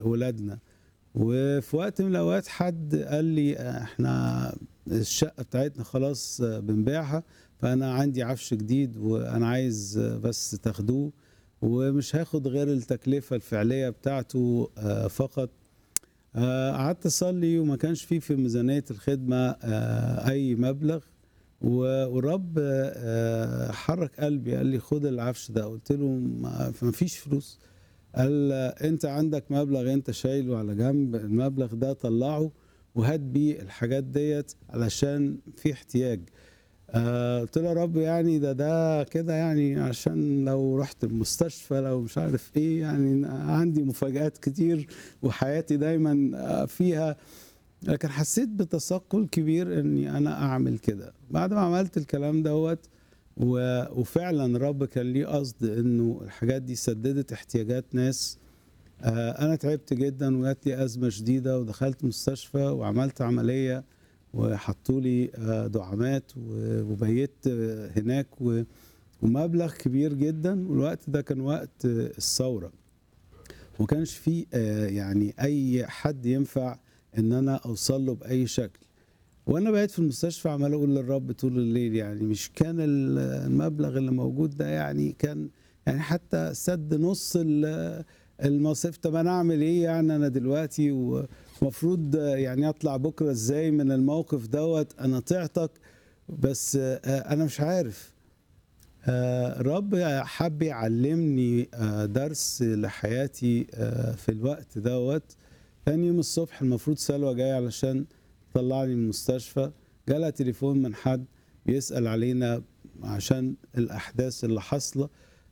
ولادنا وفي وقت من الاوقات حد قال لي احنا الشقه بتاعتنا خلاص بنبيعها فانا عندي عفش جديد وانا عايز بس تاخدوه ومش هاخد غير التكلفه الفعليه بتاعته آه، فقط آه، قعدت اصلي وما كانش فيه في ميزانيه الخدمه آه، اي مبلغ و- والرب آه، حرك قلبي قال لي خد العفش ده قلت له ما ما فيش فلوس قال آه، انت عندك مبلغ انت شايله على جنب المبلغ ده طلعه وهات بيه الحاجات ديت علشان في احتياج آه، قلت له يا رب يعني ده ده كده يعني عشان لو رحت المستشفى لو مش عارف ايه يعني عندي مفاجآت كتير وحياتي دايما آه، فيها لكن حسيت بتثقل كبير اني انا اعمل كده بعد ما عملت الكلام دوت و- وفعلا رب كان ليه قصد انه الحاجات دي سددت احتياجات ناس آه، انا تعبت جدا وجات لي ازمه شديده ودخلت مستشفى وعملت عمليه وحطوا لي آه، دعامات و- وبيت آه، هناك و- ومبلغ كبير جدا والوقت ده كان وقت آه، الثوره وما كانش فيه آه، يعني اي حد ينفع ان انا اوصل له باي شكل وانا بقيت في المستشفى عمال اقول للرب طول الليل يعني مش كان ال- المبلغ اللي موجود ده يعني كان يعني حتى سد نص ال- المصيف طب انا اعمل ايه يعني انا دلوقتي ومفروض يعني اطلع بكره ازاي من الموقف دوت انا طعتك بس آه، انا مش عارف آه، الرب حب يعلمني آه، درس لحياتي آه، في الوقت دوت تاني يوم الصبح المفروض سلوى جاية علشان تطلعني من المستشفى جالها تليفون من حد بيسأل علينا عشان الأحداث اللي حاصلة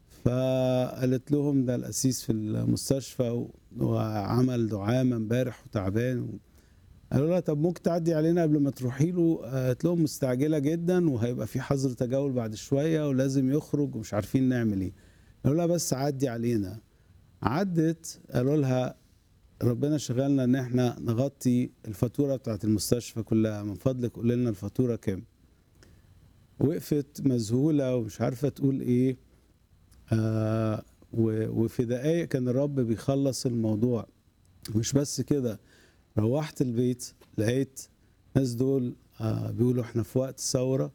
فقالت لهم ده القسيس في المستشفى و- وعمل دعامة امبارح وتعبان و... قالوا لها طب ممكن تعدي علينا قبل ما تروحي له آه، قالت لهم مستعجلة جدا وهيبقى في حظر تجول بعد شوية ولازم يخرج ومش عارفين نعمل ايه قالوا لها بس عدي علينا عدت قالوا لها ربنا شغلنا ان احنا نغطي الفاتوره بتاعت المستشفى كلها من فضلك قول لنا الفاتوره كام وقفت مذهوله ومش عارفه تقول ايه آه و- وفي دقايق كان الرب بيخلص الموضوع مش بس كده روحت البيت لقيت الناس دول آه بيقولوا احنا في وقت ثوره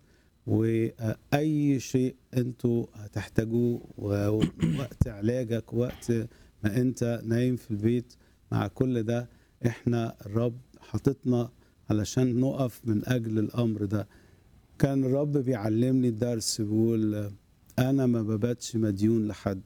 واي شيء انتوا هتحتاجوه ووقت علاجك وقت ما انت نايم في البيت مع كل ده احنا الرب حاططنا علشان نقف من اجل الامر ده كان الرب بيعلمني الدرس بيقول انا ما بباتش مديون لحد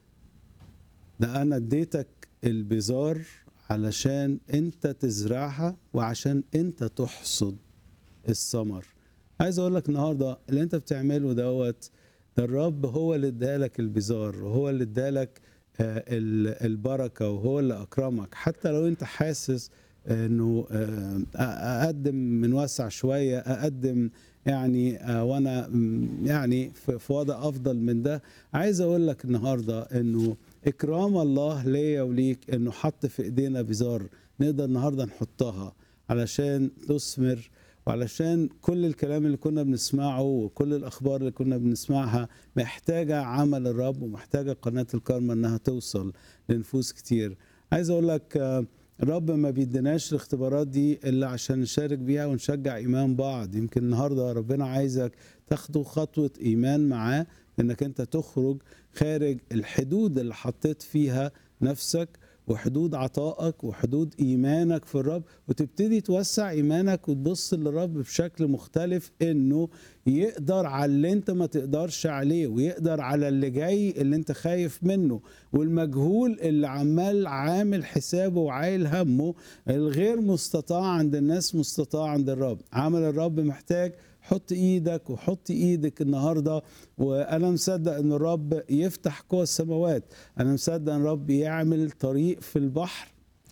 ده انا اديتك البذار علشان انت تزرعها وعشان انت تحصد الثمر عايز اقول لك النهارده اللي انت بتعمله دوت ده الرب هو اللي ادالك البذار وهو اللي ادالك آه، ال- البركه وهو اللي اكرمك حتى لو انت حاسس انه آه، اقدم من وسع شويه اقدم يعني آه، وانا م، يعني في في وضع افضل من ده عايز اقول لك النهارده انه اكرام الله ليا وليك انه حط في ايدينا بذار نقدر النهارده نحطها علشان تثمر وعلشان كل الكلام اللي كنا بنسمعه وكل الاخبار اللي كنا بنسمعها محتاجه عمل الرب ومحتاجه قناه الكرمه انها توصل لنفوس كتير عايز اقول لك آه، الرب ما بيديناش الاختبارات دي الا عشان نشارك بيها ونشجع ايمان بعض يمكن النهارده ربنا عايزك تاخدوا خطوه ايمان معاه انك انت تخرج خارج الحدود اللي حطيت فيها نفسك وحدود عطائك وحدود ايمانك في الرب وتبتدي توسع ايمانك وتبص للرب بشكل مختلف انه يقدر على اللي انت ما تقدرش عليه ويقدر على اللي جاي اللي انت خايف منه والمجهول اللي عمال عامل حسابه وعايل همه الغير مستطاع عند الناس مستطاع عند الرب عمل الرب محتاج حط ايدك وحط ايدك النهارده وانا مصدق ان الرب يفتح قوى السماوات انا مصدق ان الرب يعمل طريق في البحر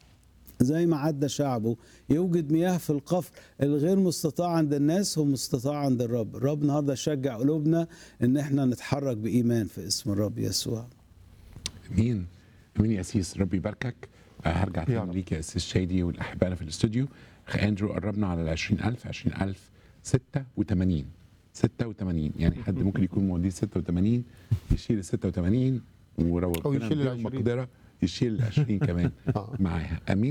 زي ما عدى شعبه يوجد مياه في القفر الغير مستطاع عند الناس هو مستطاع عند الرب الرب النهارده شجع قلوبنا ان احنا نتحرك بايمان في اسم الرب يسوع امين امين يا اسيس ربي يباركك آه، هرجع يا تاني رب. ليك يا اسيس شادي والاحباء في الاستوديو اخ اندرو قربنا على ال 20000 20000 86 86 يعني حد ممكن يكون مواليد 86 يشيل ال 86 ولو أو ربنا يشيل ال اداله 20. مقدره يشيل ال 20 كمان آه. معاها امين